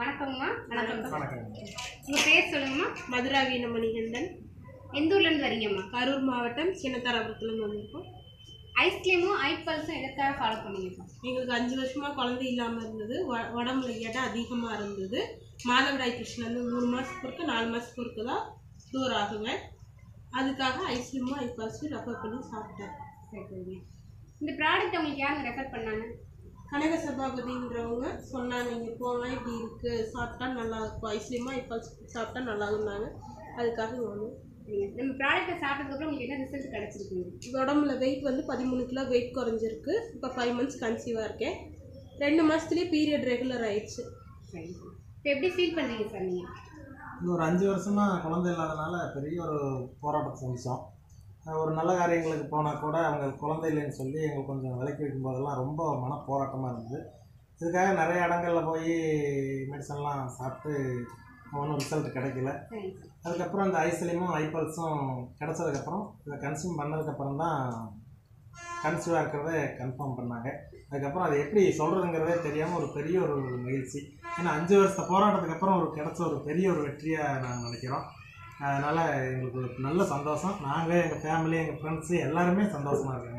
வணக்கம்மா வணக்கம் வணக்கம் உங்கள் பேர் சொல்லுங்கம்மா மதுரா வீணமணிகண்டன் எந்த ஊர்லேருந்து வரீங்கம்மா கரூர் மாவட்டம் சின்னத்தாராபுரத்துலேருந்து வந்திருக்கோம் ஐஸ்கிரீமும் ஐட் பல்ஸும் எதற்காக ஃபாலோ பண்ணீங்கப்பா எங்களுக்கு அஞ்சு வருஷமா குழந்தை இல்லாமல் இருந்தது உ- உடம்புல எடை அதிகமாக இருந்தது மாதவிடாய் பிரச்சனை மூணு மாதத்துக்கு ஒருக்க நாலு மாதத்துக்கு ஒருக்க தான் தூரம் ஆகுவேன் அதுக்காக ஐஸ்கிரீமும் ஐப்பாஸும் ரெஃபர் பண்ணி சாப்பிட்டேன் சரி சரிங்க இந்த ப்ராடக்ட் உங்களுக்கு யாருங்க ரெஃபர் பண்ணாங்க கனக சபாபதின்றவங்க சொன்னாங்க நீங்கள் போங்க இப்படி இருக்குது சாப்பிட்டா நல்லா இருக்கும் ஐஸ்கிரீமும் ஐப்பாஸ் சாப்பிட்டா நல்லா இருந்தாங்க அதுக்காக இங்க வந்தோம் சரிங்க நம்ம ப்ராடக்ட்டை சாப்பிட்டதுக்கப்புறம் உங்களுக்கு என்ன ரிசல்ட் கிடச்சிருக்குங்க உடம்புல வெயிட் வந்து பதிமூணு கிலோ வெயிட் குறைஞ்சிருக்கு இப்போ ஃபைவ் மந்த்ஸ் கன்சீவாக இருக்கேன் ரெண்டு மாதத்துலேயே பீரியட் ரெகுலர் ஆயிடுச்சு சரி இப்போ எப்படி ஃபீல் பண்ணுறீங்க சார் நீங்கள் இந்த ஒரு அஞ்சு வருஷமா குழந்தை இல்லாதனால பெரிய ஒரு போராட்டத்தை சந்திச்சோம் அஹ் ஒரு நல்ல காரியங்களுக்கு போனால் கூட அவங்க குழந்தை இல்லைன்னு சொல்லி எங்களுக்கு கொஞ்சம் விலக்கி வைக்கும் போதெல்லாம் ரொம்ப மன போராட்டமாக இருந்தது இதுக்காக நிறைய இடங்கள்ல போய் மெடிசன்லாம் சாப்பிட்டு ஒன்றும் ரிசல்ட் கிடைக்கல சரிங்க சார் அதுக்கப்புறம் இந்த ஐஸ்லிமும் ஐபல்ஸும் கிடச்சதுக்கப்புறம் இதை கன்சியூம் பண்ணதுக்கப்புறம் தான் கன்சீவாக இருக்கிறத கன்ஃபார்ம் பண்ணாங்க அதுக்கப்புறம் அதை எப்படி சொல்கிறதுங்கிறதே தெரியாமல் ஒரு பெரிய ஒரு மகிழ்ச்சி ஏன்னா அஞ்சு வருஷ போராட்டத்துக்கு அப்புறம் ஒரு கிடைச்ச ஒரு பெரிய ஒரு வெற்றியாக நாங்கள் நினைக்கிறோம் அதனால் எங்களுக்கு ஒரு நல்ல சந்தோஷம் நாங்கள் எங்கள் ஃபேமிலி எங்கள் ஃப்ரெண்ட்ஸு எல்லாருமே சந்தோஷமாக இருக்காங்க